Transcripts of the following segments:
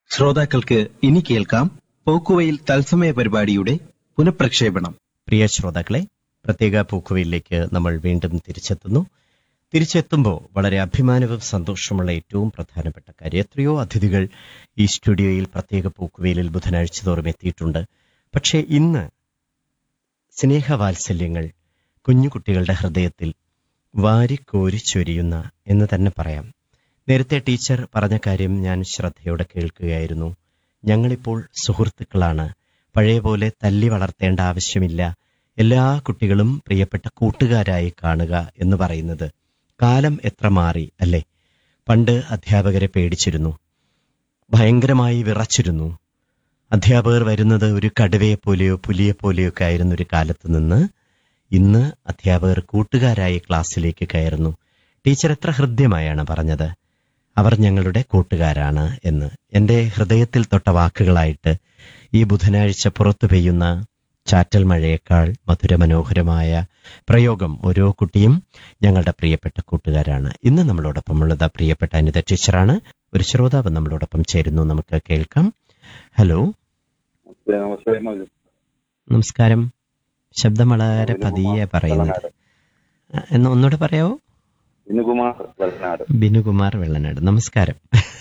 ശ്രോതാക്കൾക്ക് ഇനി കേൾക്കാം പോക്കുവയിൽ തത്സമയ പരിപാടിയുടെ പുനഃപ്രക്ഷേപണം പ്രിയ ശ്രോതാക്കളെ പ്രത്യേക പൂക്കുവയിലേക്ക് നമ്മൾ വീണ്ടും തിരിച്ചെത്തുന്നു തിരിച്ചെത്തുമ്പോൾ വളരെ അഭിമാനവും സന്തോഷമുള്ള ഏറ്റവും പ്രധാനപ്പെട്ട കാര്യം എത്രയോ അതിഥികൾ ഈ സ്റ്റുഡിയോയിൽ പ്രത്യേക പൂക്കുവയിലിൽ ബുധനാഴ്ച തോറും എത്തിയിട്ടുണ്ട് പക്ഷേ ഇന്ന് സ്നേഹവാത്സല്യങ്ങൾ കുഞ്ഞുകുട്ടികളുടെ ഹൃദയത്തിൽ വാരിക്കോരിച്ചൊരിയുന്ന എന്ന് തന്നെ പറയാം നേരത്തെ ടീച്ചർ പറഞ്ഞ കാര്യം ഞാൻ ശ്രദ്ധയോടെ കേൾക്കുകയായിരുന്നു ഞങ്ങളിപ്പോൾ സുഹൃത്തുക്കളാണ് പഴയ പോലെ തല്ലി വളർത്തേണ്ട ആവശ്യമില്ല എല്ലാ കുട്ടികളും പ്രിയപ്പെട്ട കൂട്ടുകാരായി കാണുക എന്ന് പറയുന്നത് കാലം എത്ര മാറി അല്ലേ പണ്ട് അധ്യാപകരെ പേടിച്ചിരുന്നു ഭയങ്കരമായി വിറച്ചിരുന്നു അധ്യാപകർ വരുന്നത് ഒരു കടുവയെ പോലെയോ പുലിയെ പോലെയോ ഒക്കെ ആയിരുന്ന ഒരു കാലത്ത് നിന്ന് ഇന്ന് അധ്യാപകർ കൂട്ടുകാരായി ക്ലാസ്സിലേക്ക് കയറുന്നു ടീച്ചർ എത്ര ഹൃദ്യമായാണ് പറഞ്ഞത് അവർ ഞങ്ങളുടെ കൂട്ടുകാരാണ് എന്ന് എൻ്റെ ഹൃദയത്തിൽ തൊട്ട വാക്കുകളായിട്ട് ഈ ബുധനാഴ്ച പുറത്തു പെയ്യുന്ന ചാറ്റൽ മഴയേക്കാൾ മധുരമനോഹരമായ പ്രയോഗം ഓരോ കുട്ടിയും ഞങ്ങളുടെ പ്രിയപ്പെട്ട കൂട്ടുകാരാണ് ഇന്ന് നമ്മളോടൊപ്പമുള്ളത് പ്രിയപ്പെട്ട അനിത ടീച്ചറാണ് ഒരു ശ്രോതാവ് നമ്മളോടൊപ്പം ചേരുന്നു നമുക്ക് കേൾക്കാം ഹലോ നമസ്തേ നമസ്തേ നമസ്കാരം ശബ്ദം വളരെ പതിയെ പറയുന്നത് എന്ന് ഒന്നുകൂടെ പറയാവോ വിനുകുമാർ വെള്ളനാട് ബിനുകുമാർ വെള്ളനാട് നമസ്കാരം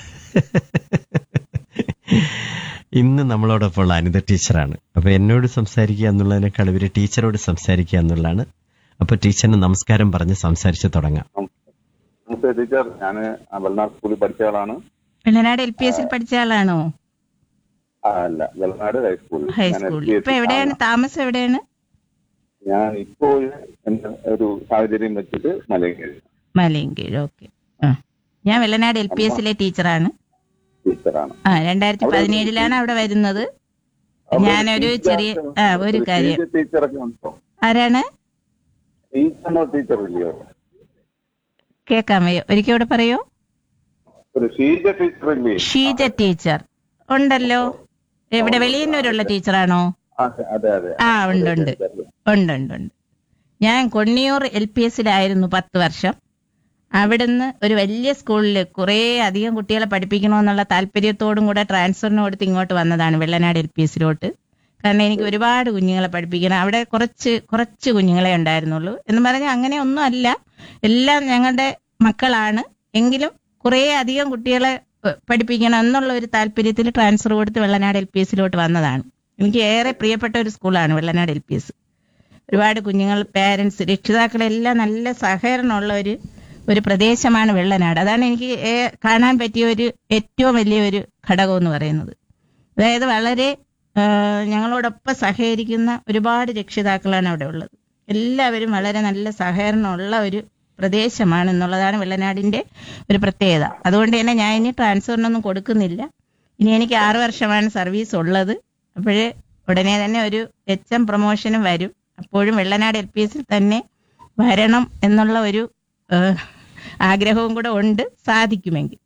ഇന്ന് നമ്മളോടൊപ്പം ഉള്ള അനിത ടീച്ചറാണ് അപ്പൊ എന്നോട് സംസാരിക്കുക എന്നുള്ളതിനേക്കാൾ ഇവര് ടീച്ചറോട് സംസാരിക്കുക എന്നുള്ളതാണ് അപ്പൊ ടീച്ചറിന് നമസ്കാരം പറഞ്ഞ് സംസാരിച്ച് തുടങ്ങാം നമസ്തേ ടീച്ചർ ഞാൻ വെള്ളനാട് സ്കൂളിൽ പഠിച്ച ആളാണ് വെള്ളനാട് എൽ പി എസിൽ പഠിച്ച ആളാണോ ആ, അല്ല വെള്ളനാട് ഹൈസ്കൂളിൽ ഞാൻ ഹൈസ്കൂളിൽ LPS ഇപ്പൊ എവിടെയാണ് താമസം എവിടെയാണ് ഞാൻ ഇപ്പോൾ എന്റെ ഒരു സാഹചര്യം വെച്ചിട്ട് മലയങ്കേരി മലയങ്കീഴ് ഓക്കെ ആ ഞാൻ വെള്ളനാട് എൽ പി എസിലെ ടീച്ചറാണ് ടീച്ചറാണ് ആ രണ്ടായിരത്തി പതിനേഴിലാണ് അവിടെ വരുന്നത് ഞാനൊരു ചെറിയ ആ ഒരു കാര്യം ടീച്ചറൊക്കെ ഉണ്ടോ ആരാണ് ടീച്ചറിനോ ടീച്ചർ ഇല്ലയോ കേക്കാമയോ ഒരിക്കൽ ഇവിടെ പറയോ ഒരു ഷീജ ടീച്ചർ ഇല്ലേ ഷീജ ടീച്ചർ ഉണ്ടല്ലോ എവിടെ വെളിയന്നൂരുള്ള ടീച്ചറാണോ അതെ അതെ അതെ ആ ഉണ്ട് ഉണ്ട് ഉണ്ട് ഉണ്ട് ഉണ്ട് ഞാൻ കൊണ്ണിയൂർ എൽ പി എസിലായിരുന്നു പത്ത് വർഷം അവിടുന്ന് ഒരു വലിയ സ്കൂളിൽ കുറേ അധികം കുട്ടികളെ പഠിപ്പിക്കണമെന്നുള്ള താല്പര്യത്തോടും കൂടെ ട്രാൻസ്ഫറിന് കൊടുത്ത് ഇങ്ങോട്ട് വന്നതാണ് വെള്ളനാട് എൽ പി എസിലോട്ട് കാരണം എനിക്ക് ഒരുപാട് കുഞ്ഞുങ്ങളെ പഠിപ്പിക്കണം അവിടെ കുറച്ച് കുറച്ച് കുഞ്ഞുങ്ങളെ ഉണ്ടായിരുന്നുള്ളൂ എന്ന് പറഞ്ഞാൽ അങ്ങനെ ഒന്നും അല്ല എല്ലാം ഞങ്ങളുടെ മക്കളാണ് എങ്കിലും കുറേ അധികം കുട്ടികളെ ഏഹ്, പഠിപ്പിക്കണം എന്നുള്ള ഒരു താല്പര്യത്തിൽ ട്രാൻസ്ഫർ കൊടുത്ത് വെള്ളനാട് എൽ പി എസിലോട്ട് വന്നതാണ് എനിക്ക് ഏറെ പ്രിയപ്പെട്ട ഒരു സ്കൂളാണ് വെള്ളനാട് എൽ പി എസ് ഒരുപാട് കുഞ്ഞുങ്ങൾ പേരൻസ് രക്ഷിതാക്കളെല്ലാം നല്ല സഹകരണമുള്ള ഒരു ഒരു പ്രദേശമാണ് വെള്ളനാട് അതാണ് എനിക്ക് ഏ- കാണാൻ പറ്റിയ ഒരു ഏറ്റവും വലിയ ഒരു ഘടകം എന്ന് പറയുന്നത് അതായത് വളരെ ആ, ഞങ്ങളോടൊപ്പം സഹകരിക്കുന്ന ഒരുപാട് രക്ഷിതാക്കളാണ് അവിടെ ഉള്ളത് എല്ലാവരും വളരെ നല്ല സഹകരണമുള്ള ഒരു പ്രദേശമാണ് എന്നുള്ളതാണ് വെള്ളനാടിന്റെ ഒരു പ്രത്യേകത അതുകൊണ്ട് തന്നെ ഞാൻ ഇനി ട്രാൻസ്ഫറിനൊന്നും കൊടുക്കുന്നില്ല ഇനി എനിക്ക് ആറ് വർഷമാണ് സർവീസ് ഉള്ളത് അപ്പോഴേ ഉടനെ തന്നെ ഒരു എച്ച് എം പ്രൊമോഷനും വരും അപ്പോഴും വെള്ളനാട് എൽ പി എസിൽ തന്നെ വരണം എന്നുള്ള ഒരു ഏഹ്, ആഗ്രഹവും കൂടെ ഉണ്ട് സാധിക്കുമെങ്കിൽ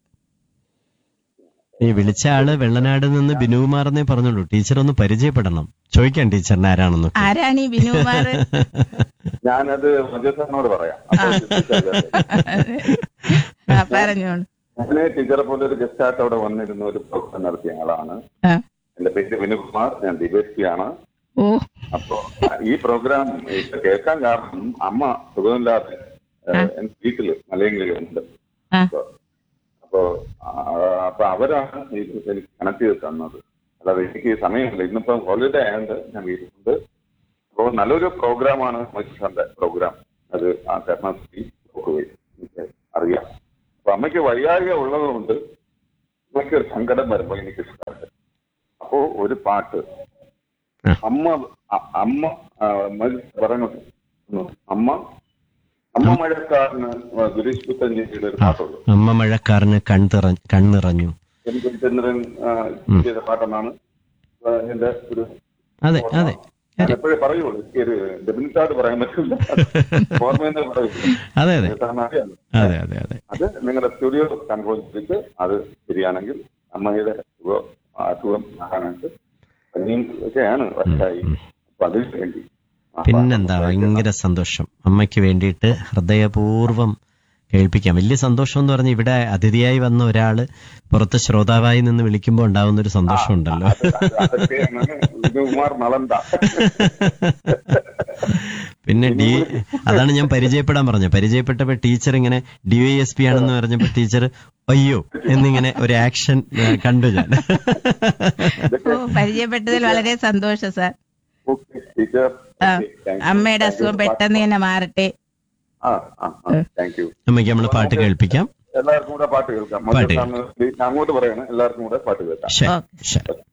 ഈ വിളിച്ച ആള് വെള്ളനാട് നിന്ന് ബിനുകുമാർ എന്നേ പറഞ്ഞുള്ളൂ ടീച്ചർ ഒന്ന് പരിചയപ്പെടണം ചോദിക്കാം ടീച്ചറിന് ആരാണെന്നൊക്കെ ആരാണ് ഈ ബിനുകുമാർ ഞാനത് മജസാറിനോട് പറയാം അപ്പോൾ ടീച്ചർ ആ പറഞ്ഞോളൂ ഞാന് ടീച്ചറെ പോലെ ഒരു ഗസ്റ്റ് ആയിട്ട് അവിടെ വന്നിരുന്ന ഒരു പ്രോഗ്രാം നടത്തിയ ആളാണ് ആ എന്റെ പേര് വിനുകുമാർ ഞാൻ ദിവേശിയാണ് ഓ അപ്പൊ ഈ പ്രോഗ്രാം ഇപ്പൊ കേൾക്കാൻ കാരണം അമ്മ സുഖമില്ലാതെ ഏഹ്, എന്റെ വീട്ടില് മലയെങ്കിലുണ്ട് ആ അപ്പൊ ആ, അപ്പൊ അവരാണ് ഇത് എനിക്ക് കണക്ട് ചെയ്ത് തന്നത് അല്ലാതെ എനിക്ക് സമയമില്ല ഇന്നിപ്പോ ഹോളിഡേ ആയതുകൊണ്ട് ഞാൻ വീട്ടിലുണ്ട് അപ്പോൾ നല്ലൊരു പ്രോഗ്രാമാണ് മത്സ്യന്റെ പ്രോഗ്രാം അത് ആ കർണാടകത്തിൽ പോയി എനിക്ക് അറിയാം അപ്പൊ അമ്മയ്ക്ക് വൈകാരിക ഉള്ളതുകൊണ്ട് അമ്മയ്ക്ക് ഒരു സങ്കടം വരുമ്പോൾ എനിക്ക് ഇഷ്ടമാണ് അപ്പോ ഒരു പാട്ട് ആ. അമ്മ അ- അമ്മ ആ, മതി പറഞ്ഞു അമ്മ അമ്മ മഴക്കാരന് ഗുരീഷ് പുത്തഞ്ചേരിയുടെ ഒരു പാട്ടുള്ളൂ അമ്മ മഴക്കാരന് കൺതിറ കണ്ണിറഞ്ഞു എനിക്ക് ചന്ദ്രൻ ആ, ചെയ്ത പാട്ടെന്നാണ് ആ, എന്റെ ഒരു അതെ അതെ ഞാൻ എപ്പോഴേ പറയുള്ളൂ എനിക്ക് ഒരു ഡെഫിനറ്റ് ആയിട്ട് പറയാൻ പറ്റില്ല ഓർമ്മയെന്ന് പറയുള്ളൂ അതെ അതെ കാരണം അറിയാം അതെ അതെ അതെ അത് നിങ്ങളുടെ സ്റ്റുഡിയോ കൺട്രോൾ ചെയ്തിട്ട് അത് ശരിയാണെങ്കിൽ അമ്മയുടെ സുഖം അസുഖം മാറാനായിട്ട് പനിയും ഒക്കെയാണ് വട്ടായി അപ്പൊ അതിന് വേണ്ടി അപ്പൊ പിന്നെന്താ ഭയങ്കര സന്തോഷം അമ്മയ്ക്ക് വേണ്ടിയിട്ട് ഹൃദയപൂർവ്വം കേൾപ്പിക്കാം വലിയ സന്തോഷം എന്ന് പറഞ്ഞ് ഇവിടെ അതിഥിയായി വന്ന ഒരാള് പുറത്ത് ശ്രോതാവായി നിന്ന് വിളിക്കുമ്പോൾ ഉണ്ടാവുന്ന ഒരു സന്തോഷമുണ്ടല്ലോ അത് അത് അതൊക്കെയാണ് വിനുകുമാർ നളന്ത പിന്നെ ഡി അതാണ് ഞാൻ പരിചയപ്പെടാൻ പറഞ്ഞത് പരിചയപ്പെട്ടപ്പോ ടീച്ചർ ഇങ്ങനെ ഡി വൈ എസ് പി ആണെന്ന് പറഞ്ഞപ്പോ ടീച്ചർ അയ്യോ എന്നിങ്ങനെ ഒരു ആക്ഷൻ ഏ, കണ്ടു ഞാൻ ഓ പരിചയപ്പെട്ടതിൽ വളരെ സന്തോഷം സാർ ഓക്കെ ടീച്ചർ ആ, അമ്മയുടെ അസുഖം പെട്ടെന്ന് തന്നെ മാറട്ടെ ആ ആ താങ്ക് യു അമ്മയ്ക്ക് നമ്മൾ പാട്ട് കേൾപ്പിക്കാം എല്ലാവർക്കും കൂടെ പാട്ട് കേൾക്കാം പാട്ട് മധുസാണ് അങ്ങോട്ട് പറയണം എല്ലാവർക്കും കൂടെ പാട്ട് കേൾക്കാം ശരി ഓക്കെ. ശരി